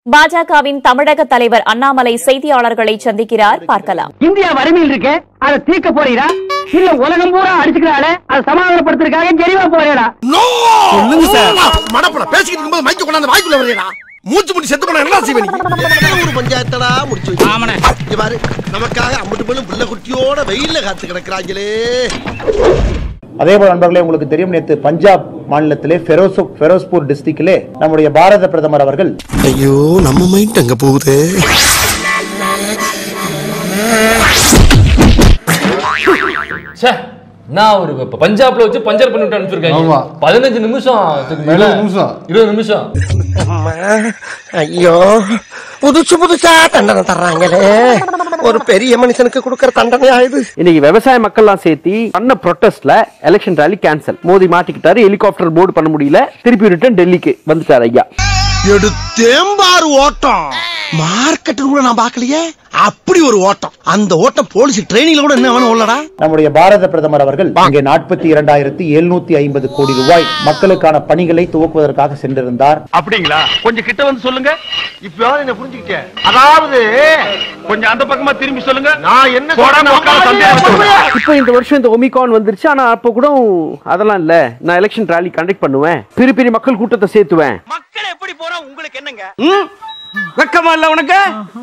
பாஜகவின் தமிழக தலைவர் அண்ணாமலை செய்தியாளர்களை சந்திக்கிறார் பார்க்கலாம் இந்தியா வறுமையில் இருக்கு அதை தீர்க்க போறீரா இல்ல உலகம் பூரா அடிச்சுக்கிறாளே அதை சமாதானப்படுத்துறதுக்காக ஜெரிவா போறீடா சொல்லுங்க சார் மடப்பட பேசிக்கிட்டு இருக்கும்போது மைக்க கொண்டாந்து வாய்க்குள்ள வரையடா மூச்சு முடி செத்து போனா என்ன செய்வ நீ ஒரு பஞ்சாயத்தடா முடிச்சு வச்சு இங்க பாரு நமக்காக அம்மட்டு பெண்ணும் புள்ள குட்டியோட வெயில்ல காத்து கிடக்குறாங்களே அதே போல நண்பர்களே உங்களுக்கு தெரியும் நேற்று பஞ்சாப் மாநிலத்திலே ஃபெரோசோ ஃபெரோஸ்பூர் டிஸ்ட்ரிக்டிலே நம்முடைய பாரத பிரதமர் அவர்கள் ஐயோ நம்ம மைண்ட் அங்க போகுதே ச்சே நான் ஒரு இப்ப பஞ்சாப்ல வச்சு பஞ்சர் பண்ணி விட்டு அனுப்பிச்சிருக்காங்க ஆமா. பதினஞ்சு நிமிஷம் அதுக்கு மேல. இருபது நிமிஷம். இருபது நிமிஷம் ஐயோ புதுசு புதுசா தண்டனை தர்றாங்களே ஒரு பெரிய மனுஷனுக்கு கொடுக்கற தண்டனை ஆயுது இன்னைக்கு விவசாய மக்கள்லாம் சேர்த்து பண்ண ப்ரொட்டஸ்ட்ல எலெக்ஷன் ரேலி கேன்சல் மோடி மாட்டிக்கிட்டாரு ஹெலிகாப்டர் போர்டு பண்ண முடியல திருப்பி ரிட்டர்ன் டெல்லிக்கு வந்துட்டாரு ஐயா எடுத்தேம்பாரு ஓட்டம் மார்க்கெட் கூட நான் பார்க்கலையே அப்படி ஒரு ஓட்டம் அந்த ஓட்டம் போலீஸ் ட்ரைனிங்ல கூட என்ன வேணும் உள்ளடா நம்முடைய பாரத பிரதமர் அவர்கள் இங்கே நாற்பத்தி இரண்டாயிரத்தி எழுநூத்தி ஐம்பது கோடி ரூபாய் மக்களுக்கான பணிகளை துவக்குவதற்காக சென்றிருந்தார் அப்படிங்களா கொஞ்சம் கிட்ட வந்து சொல்லுங்க இப்பயாவது என்ன புரிஞ்சுக்கிட்டேன் அதாவது கொஞ்சம் அந்த பக்கமா திரும்பி சொல்லுங்க நான் என்ன இப்போ இந்த வருஷம் இந்த ஒமிகான் வந்துருச்சு ஆனா அப்போ கூட அதெல்லாம் இல்ல நான் எலெக்ஷன் ரேலி கண்டக்ட் பண்ணுவேன் பெரிய பெரிய மக்கள் கூட்டத்தை சேர்த்துவேன் மக்கள் எப்படி போறா உங்களுக்கு என்னங்க வெக்கமா இல்ல உனக்கு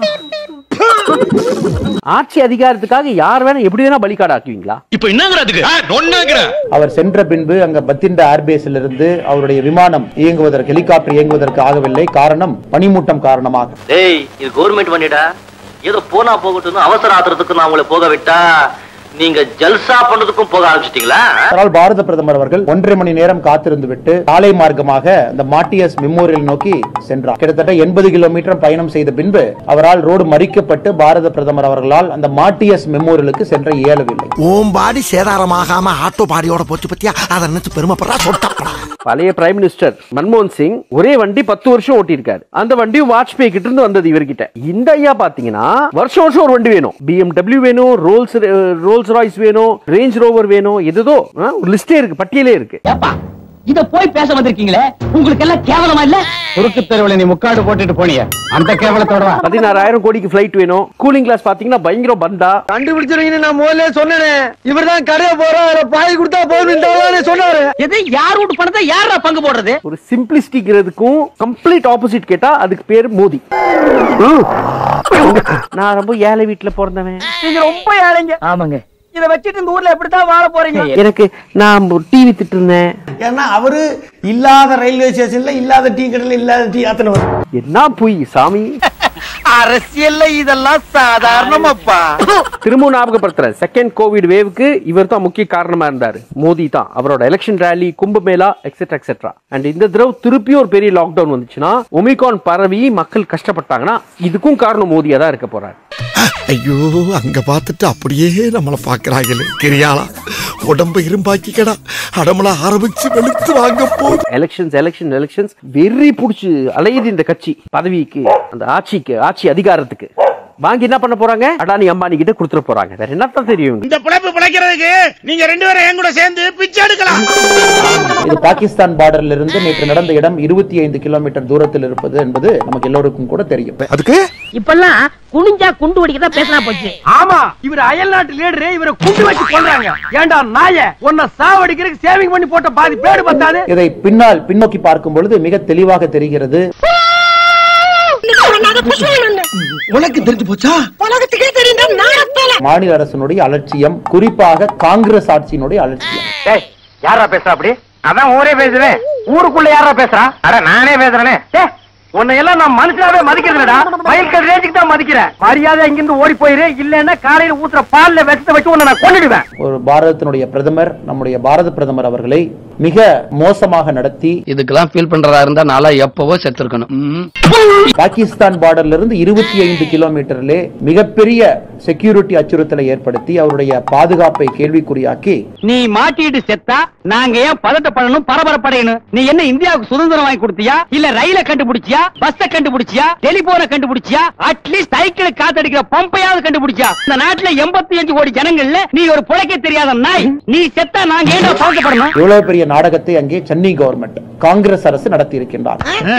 ஆட்சி அதிகாரத்துக்காக யார் வேணா எப்படி வேணா பலிகாடு ஆக்குவீங்களா இப்ப என்னங்கிறதுக்கு நொன்னாங்கிற அவர் சென்ற பின்பு அங்க பத்திண்டா ஏர்பேஸில் இருந்து அவருடைய விமானம் இயங்குவதற்கு ஹெலிகாப்டர் இயங்குவதற்கு ஆகவில்லை காரணம் பனிமூட்டம் காரணமாக டேய் இது கவர்மெண்ட் பண்ணிடா ஏதோ போனா போகட்டும் அவசர ஆத்திரத்துக்கு நான் உங்களை போக விட்டா நீங்க ஜல்சா பண்றதுக்கும் போக ஆரம்பிச்சிட்டீங்களா அதனால் பாரத பிரதமர் அவர்கள் ஒன்றரை மணி நேரம் காத்திருந்து விட்டு சாலை மார்க்கமாக இந்த மாட்டியஸ் மெமோரியல் நோக்கி சென்றார் கிட்டத்தட்ட எண்பது கிலோமீட்டர் பயணம் செய்த பின்பு அவரால் ரோடு மறிக்கப்பட்டு பாரத பிரதமர் அவர்களால் அந்த மாட்டியஸ் மெமோரியலுக்கு சென்ற இயலவில்லை ஓம் பாடி சேதாரமாகாம ஆட்டோ பாடியோட போச்சு பத்தியா அதை நினைச்சு பெருமைப்படுறா சொட்டப்படா பழைய பிரைம் மினிஸ்டர் மன்மோகன் சிங் ஒரே வண்டி பத்து வருஷம் ஓட்டியிருக்காரு அந்த வண்டி வாஜ்பேயி கிட்ட இருந்து வந்தது இவர்கிட்ட இந்த ஐயா பாத்தீங்கன்னா வருஷம் வருஷம் ஒரு வண்டி வேணும் பிஎம்டபிள்யூ வேணும் ரோல்ஸ் ரோல்ஸ் ராய்ஸ் வேணும் ரேஞ்ச் ரோவர் வேணும் எதுதோ ஆ, ஒரு லிஸ்டே இருக்கு பட்டியலே இருக்கு ஏப்பா இத போய் பேச வந்திருக்கீங்களே உங்களுக்கு எல்லாம் கேவலமா இல்ல குறுக்கு தெருவுல நீ முக்காடு போட்டுட்டு போனிய அந்த கேவலத்தோட வா பதினாறாயிரம் கோடிக்கு ஃபிளைட் வேணும் கூலிங் கிளாஸ் பாத்தீங்கன்னா பயங்கர பந்தா கண்டுபிடிச்சிருவீங்க நான் முதல்ல சொன்னேனே இவர்தான் கடைய போறோம் பாய் கொடுத்தா போதும் சொன்னாரு எது யார் வீட்டு பணத்தை யாரா பங்கு போடுறது ஒரு சிம்பிளிஸ்டிக்கிறதுக்கும் கம்ப்ளீட் ஆப்போசிட் கேட்டா அதுக்கு பேர் மோடி ம். நான் ரொம்ப ஏழை வீட்டுல பிறந்தவன் நீங்க ரொம்ப ஏழைங்க ஆமாங்க இத வச்சிட்டு இந்த ஊர்ல எப்படித்தான் வாழ போறீங்க எனக்கு நான் டிவி திட்டு இருந்தேன் ஏன்னா அவரு இல்லாத ரயில்வே ஸ்டேஷன்ல இல்லாத டீ கடையில இல்லாத டீ அத்தனை வரும் என்ன பொய் சாமி அரசியல்ல இதெல்லாம் சாதாரணமாப்பா திரும்பவும் ஞாபகப்படுத்துறேன் செகண்ட் கோவிட் வேவுக்கு இவர் தான் முக்கிய காரணமா இருந்தாரு மோடி தான் அவரோட election rally Kumbh Mela etcetera etcetera and இந்த தடவை திருப்பியும் ஒரு பெரிய லாக்டவுன் வந்துச்சுன்னா ஒமிகான் பரவி மக்கள் கஷ்டப்பட்டாங்கன்னா இதுக்கும் காரணம் மோடியா தான் இருக்க போறாரு ஐயோ அங்க பார்த்துட்டு அப்படியே நம்மள பாக்குறாங்களே கிரியாளா உடம்ப இரும்பாக்கிக்கடா அடமலா ஆரம்பிச்சு வெளுத்து வாங்க போகுது எலெக்ஷன்ஸ் எலெக்ஷன் எலெக்ஷன்ஸ் வெறி புடிச்சு அலையுது இந்த கட்சி பதவிக்கு அந்த ஆட்சிக்கு ஆட்சி அதிகாரத்துக்கு வாங்கி என்ன பண்ண போறாங்க அடானி அம்பானி கிட்ட கொடுத்துட போறாங்க வேற என்னத்தான் தெரியும் இவங்களுக்கு? இந்த பிழைப்பு பிழைக்கிறதுக்கு நீங்க ரெண்டு பேரும் என் கூட சேர்ந்து பிச்சை எடுக்கலாம் இது பாகிஸ்தான் பார்டர்ல இருந்து நேற்று நடந்த இடம் இருபத்தி ஐந்து கிலோமீட்டர் தூரத்தில் இருப்பது என்பது நமக்கு எல்லோருக்கும் கூட தெரியும் அதுக்கு இப்பெல்லாம் குனிஞ்சா குண்டு வடிக்கதா பேசினா போச்சு ஆமா இவர் அயல் நாட்டு லீடரு இவரை குண்டு வச்சு கொள்றாங்க ஏண்டா நாய உன்னை சாவடிக்கிறதுக்கு சேவிங் பண்ணி போட்ட பாதி பேடு பத்தாது இதை பின்னால் பின்னோக்கி பார்க்கும் பொழுது மிக தெளிவாக தெரிகிறது உனக்கு தெரிஞ்சு போச்சா உலகத்துக்கே தெரியும் மாநில அரசினுடைய அலட்சியம் குறிப்பாக காங்கிரஸ் ஆட்சியினுடைய அலட்சியம் யாரா பேசுறா அப்படி அதான் ஊரே பேசுறேன் ஊருக்குள்ள யாரா பேசுறா அட நானே பேசுறேனே டேய், உன்னை எல்லாம் நான் மனுஷனாவே மதிக்கிறதுடா மயில்கல் ரேஞ்சுக்கு தான் மதிக்கிறேன் மரியாதை இங்கிருந்து ஓடி போயிரு இல்லன்னா காலையில ஊத்துற பால்ல விஷத்தை வச்சு உன்னை நான் கொன்னுடுவேன் ஒரு பாரதத்தினுடைய பிரதமர் நம்முடைய பாரத பிரதமர் அவர்களை மிக மோசமாக நடத்தி இதுக்கெல்லாம் ஃபீல் பண்றதா இருந்தா நாளா எப்பவோ செத்துருக்கணும் பாகிஸ்தான் பார்டர்ல இருந்து இருபத்தி ஐந்து கிலோமீட்டரிலே மிகப்பெரிய செக்யூரிட்டி அச்சுறுத்தலை ஏற்படுத்தி அவருடைய பாதுகாப்பை கேள்விக்குறியாக்கி நீ மாட்டிட்டு செத்தா நாங்க ஏன் பதட்டப்படணும் பரபரப்படையணும் நீ என்ன இந்தியாவுக்கு சுதந்திரம் வாங்கி கொடுத்தியா இல்ல ரயில கண்டுபிடிச்சியா பஸ்ஸ கண்டுபிடிச்சியா டெலிபோனை கண்டுபிடிச்சியா அட்லீஸ்ட் சைக்கிள் காத்தடிக்கிற பம்பையாவது கண்டுபிடிச்சியா இந்த நாட்டுல எண்பத்தி அஞ்சு கோடி ஜனங்கள்ல நீ ஒரு புழைக்க தெரியாத நாய் நீ செத்தா நாங்க ஏன் பழக்கப்படணும் இவ்வளவு பெரிய நாடகத்தை அங்கே சென்னை கவர்மெண்ட் காங்கிரஸ் அரசு நடத்தி இருக்கின்றார்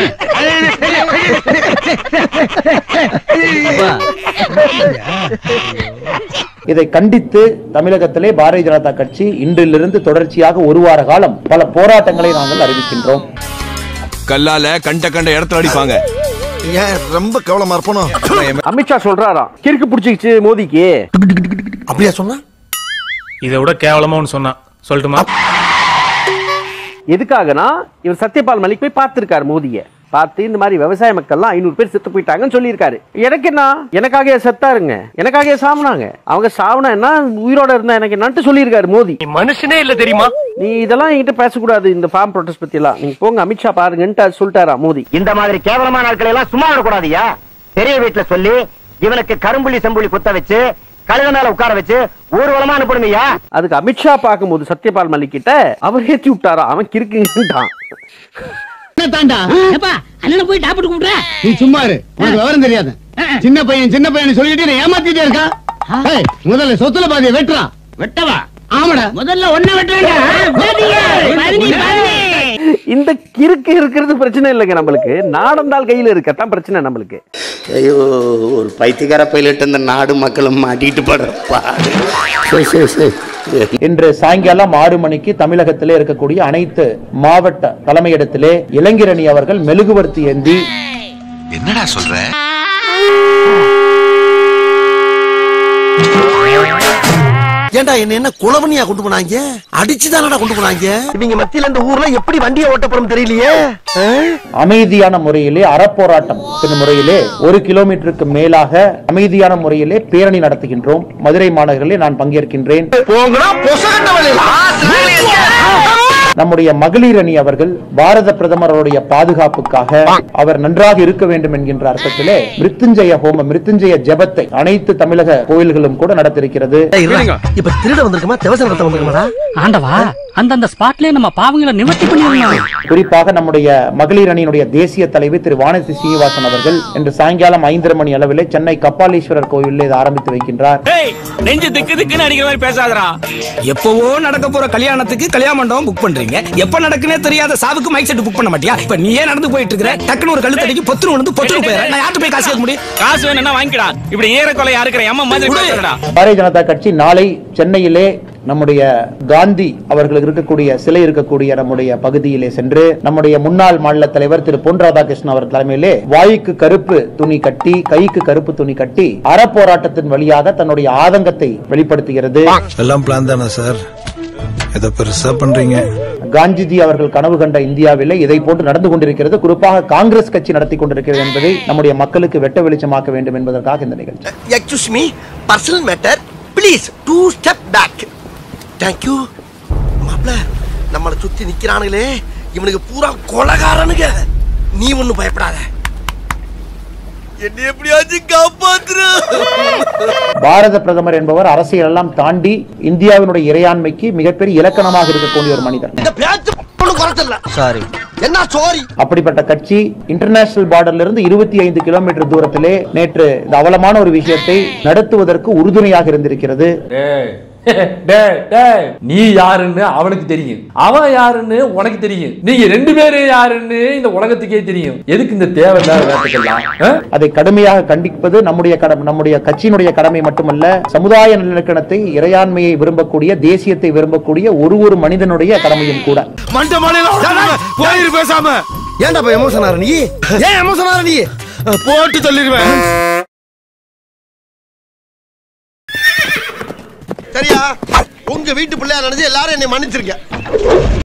இதை கண்டித்து தமிழகத்திலே பாரதிய ஜனதா கட்சி இன்றிலிருந்து தொடர்ச்சியாக ஒரு வார காலம் பல போராட்டங்களை நாங்கள் அறிவிக்கின்றோம் கல்லால கண்ட கண்ட இடத்துல அடிப்பாங்க ஏன் ரொம்ப கவலமா இருப்பணும் அமித்ஷா சொல்றாராம் கிறுக்கு பிடிச்சிக்கிச்சு மோதிக்கு அப்படியா சொன்னா இதை விட கேவலமா ஒன்று சொன்னான் சொல்லட்டுமா எதுக்காகனா இவர் சத்யபால் மலிக் போய் பார்த்திருக்காரு மோதிய பார்த்து இந்த மாதிரி விவசாய மக்கள்லாம் ஐநூறு பேர் செத்து போயிட்டாங்கன்னு சொல்லியிருக்காரு எனக்கு என்ன எனக்காக செத்தாருங்க எனக்காக சாவுனாங்க அவங்க சாவுனா என்ன உயிரோட இருந்தா எனக்கு என்னன்ட்டு சொல்லியிருக்காரு மோதி மனுஷனே இல்ல தெரியுமா நீ இதெல்லாம் என்கிட்ட பேசக்கூடாது இந்த ஃபார்ம் ப்ரொடெஸ்ட் பத்தி எல்லாம் நீங்க போங்க அமித்ஷா பாருங்கன்ட்டு அது சொல்லிட்டாரா மோதி இந்த மாதிரி கேவலமான ஆட்களை எல்லாம் சும்மா விடக்கூடாதியா பெரிய வீட்டுல சொல்லி இவனுக்கு கரும்புள்ளி செம்புள்ளி குத்த வச்சு கழுத மேல உட்கார வச்சு ஊர்வலமா அனுப்பணுமையா அதுக்கு அமித்ஷா பார்க்கும்போது சத்யபால் மலிக் கிட்ட அவர் ஏத்தி விட்டாரா அவன் கிறுக்குங்கன்ட்டான் தாண்டா ஏப்பா அண்ணனை போய் டாப்பிட்டு கும்பிடுற நீ சும்மா இரு உனக்கு விவரம் தெரியாது சின்ன பையன் சின்ன பையன் சொல்லிட்டு நீ ஏமாத்திட்டே இருக்கா ஏய், முதல்ல சொத்துல பாதிய வெட்டுறான் வெட்டவா ஆமாடா முதல்ல ஒன்ன வெட்டுறா இந்த கிறுக்கு இருக்கிறது பிரச்சனை இல்லைங்க நம்மளுக்கு நாடந்தால் கையில இருக்கத்தான் பிரச்சனை நம்மளுக்கு ஐயோ ஒரு பைத்தியக்கார பைலட் இந்த நாடு மக்களும் மாட்டிட்டு படுற பாடு சரி சரி சரி இன்று சாயங்காலம் ஆறு மணிக்கு தமிழகத்திலே இருக்கக்கூடிய அனைத்து மாவட்ட தலைமையிடத்திலே இளைஞரணி அவர்கள் மெழுகுவர்த்தி ஏந்தி என்னடா சொல்ற ஏன்டா என்ன என்ன குளவனியா கொண்டு போனாங்க அடிச்சுதானடா கொண்டு போனாங்க இவங்க மத்தியில இந்த ஊர்ல எப்படி வண்டியை ஓட்ட போறோம் தெரியலையே அமைதியான முறையிலே அறப்போராட்டம் என்ற முறையிலே ஒரு கிலோமீட்டருக்கு மேலாக அமைதியான முறையிலே பேரணி நடத்துகின்றோம் மதுரை மாநகரிலே நான் பங்கேற்கின்றேன் போங்கடா பொசகட்ட நம்முடைய மகளிர் அணி அவர்கள் பாரத பிரதமருடைய பாதுகாப்புக்காக அவர் நன்றாக இருக்க வேண்டும் என்கின்ற அர்த்தத்திலே மிருத்துஞ்சய ஹோம மிருத்துஞ்சய ஜெபத்தை அனைத்து தமிழக கோயில்களும் கூட நடத்திருக்கிறது இப்ப திருட வந்திருக்குமா தேவசம் நடத்த வந்திருக்குமாடா ஆண்டவா அந்தந்த ஸ்பாட்லயே நம்ம பாவங்களை நிவர்த்தி பண்ணிடலாம் குறிப்பாக நம்முடைய மகளிர் அணியினுடைய தேசிய தலைவர் திரு வானதி சீனிவாசன் அவர்கள் இன்று சாயங்காலம் ஐந்தரை மணி அளவிலே சென்னை கப்பாலீஸ்வரர் கோயிலில் இதை ஆரம்பித்து வைக்கின்றார் நெஞ்சு திக்கு திக்குன்னு அடிக்கிற மாதிரி பேசாதடா எப்பவோ நடக்க போற கல்யாணத்துக்கு கல்யாண மண்டபம் புக் பண்றீங்க எப்ப நடக்குனே தெரியாத சாவுக்கு மைக் செட் புக் பண்ண மாட்டியா இப்ப நீயே நடந்து போயிட்டு இருக்கிற டக்குனு ஒரு கழுத்தடிக்கு பொத்துரு வந்து பொத்துரு போயிடுற நான் யார்கிட்ட போய் காசு கேட்க முடியும் காசு வேணும்னா வாங்கிக்கடா இப்படி ஏற கொலை யாருக்கிற அம்மா மாதிரி பேசுறடா பாரதிய ஜனதா கட்சி நாளை சென்னையிலே நம்முடைய காந்தி அவர்கள் இருக்கக்கூடிய சிலை இருக்கக்கூடிய நம்முடைய பகுதியிலே சென்று நம்முடைய முன்னாள் மாநில தலைவர் திரு பொன் ராதாகிருஷ்ணன் அவர் தலைமையிலே வாய்க்கு கருப்பு துணி கட்டி கைக்கு கருப்பு துணி கட்டி அறப்போராட்டத்தின் வழியாக தன்னுடைய ஆதங்கத்தை வெளிப்படுத்துகிறது எல்லாம் பிளான் தானே சார் ஏதோ பெருசா பண்றீங்க காந்திஜி அவர்கள் கனவு கண்ட இந்தியாவிலே இதை போன்று நடந்து கொண்டிருக்கிறது குறிப்பாக காங்கிரஸ் கட்சி நடத்தி கொண்டிருக்கிறது என்பதை நம்முடைய மக்களுக்கு வெட்ட வெளிச்சமாக்க வேண்டும் என்பதற்காக இந்த நிகழ்ச்சி excuse me personal matter please two step back thank you மாப்ள நம்மளை சுத்தி நிக்கிறானுங்களே இவனுக்கு பூரா கொலகாரனுங்க நீ ஒண்ணும் பயப்படாத என்ன எப்படியாச்சும் காப்பாத்துரு பாரத பிரதமர் என்பவர் அரசியல் எல்லாம் தாண்டி இந்தியாவினுடைய இறையாண்மைக்கு மிகப்பெரிய இலக்கணமாக இருக்கக்கூடிய ஒரு மனிதர் இந்த பேச்சு ஒண்ணும் குறைச்சல சாரி என்ன சாரி அப்படிப்பட்ட கட்சி இன்டர்நேஷனல் பார்டர்ல இருந்து இருபத்தி ஐந்து கிலோமீட்டர் தூரத்திலே நேற்று இந்த அவலமான ஒரு விஷயத்தை நடத்துவதற்கு உறுதுணையாக இருந்திருக்கிறது டேய், டேய், நீ யாருன்னு அவனுக்கு தெரியும் அவன் யாருன்னு உனக்கு தெரியும் நீங்க ரெண்டு பேரும் யாருன்னு இந்த உலகத்துக்கே தெரியும் எதுக்கு இந்த தேவையில்லாத வேட்டைக்கெல்லாம் ஆ? அதை கடுமையாக கண்டிப்பது நம்முடைய கடமை நம்முடைய கட்சியினுடைய கடமை மட்டுமல்ல சமுதாய நல்லிணக்கணத்தை இறையாண்மையை விரும்பக்கூடிய தேசியத்தை விரும்பக்கூடிய ஒரு ஒரு மனிதனுடைய கடமையும் கூட மண்ட மாலையில போயிரு பேசாம ஏன்டா போய் எமோஷன் ஆற நீ ஏன் எமோஷன் ஆற நீ போட்டு தள்ளிடுவேன் சரியா உங்க வீட்டு பிள்ளையா நினைச்சு எல்லாரும் என்னை மன்னிச்சிருக்க